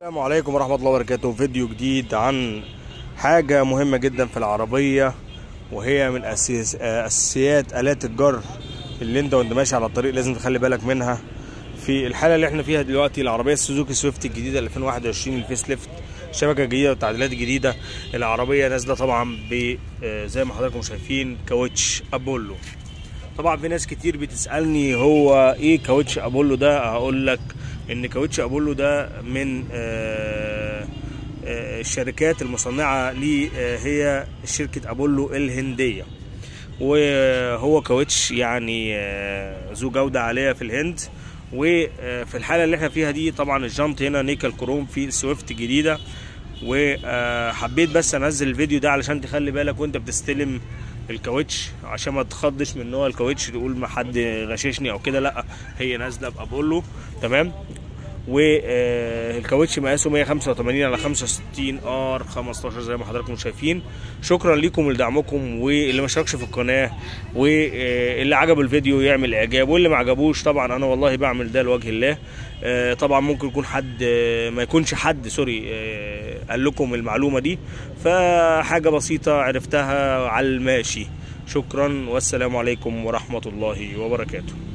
السلام عليكم ورحمة الله وبركاته فيديو جديد عن حاجة مهمة جدا في العربية وهي من أساس أساسيات آلات الجر اللي انت وانت ماشي على الطريق لازم تخلي بالك منها في الحالة اللي احنا فيها دلوقتي العربية السوزوكي سويفت الجديدة 2021 الفيس ليفت شبكة جديدة وتعديلات جديدة العربية نازلة طبعا ب آه، زي ما حضراتكم شايفين كاوتش أبولو طبعا في ناس كتير بتسالني هو ايه كاوتش ابولو ده هقول لك ان كاوتش ابولو ده من آه، آه، الشركات المصنعه ليه آه، هي شركه ابولو الهنديه وهو كاوتش يعني آه، ذو جوده عاليه في الهند وفي الحاله اللي احنا فيها دي طبعا الجنط هنا نيكل كروم في السويفت الجديده وحبيت بس انزل الفيديو ده علشان تخلي بالك وانت بتستلم الكاوتش عشان ما تخضش من ان هو الكاوتش تقول ما حد غششني او كده لا هي نازله بابولو تمام والكاوتش مقاسه 185 على 65 ار 15 زي ما حضراتكم شايفين شكرا لكم لدعمكم واللي ما اشتركش في القناه واللي عجبه الفيديو يعمل اعجاب واللي ما عجبوش طبعا انا والله بعمل ده لوجه الله آه، طبعا ممكن يكون حد آه، ما يكونش حد سوري آه، قال لكم المعلومه دي فحاجه بسيطه عرفتها على الماشي شكرا والسلام عليكم ورحمه الله وبركاته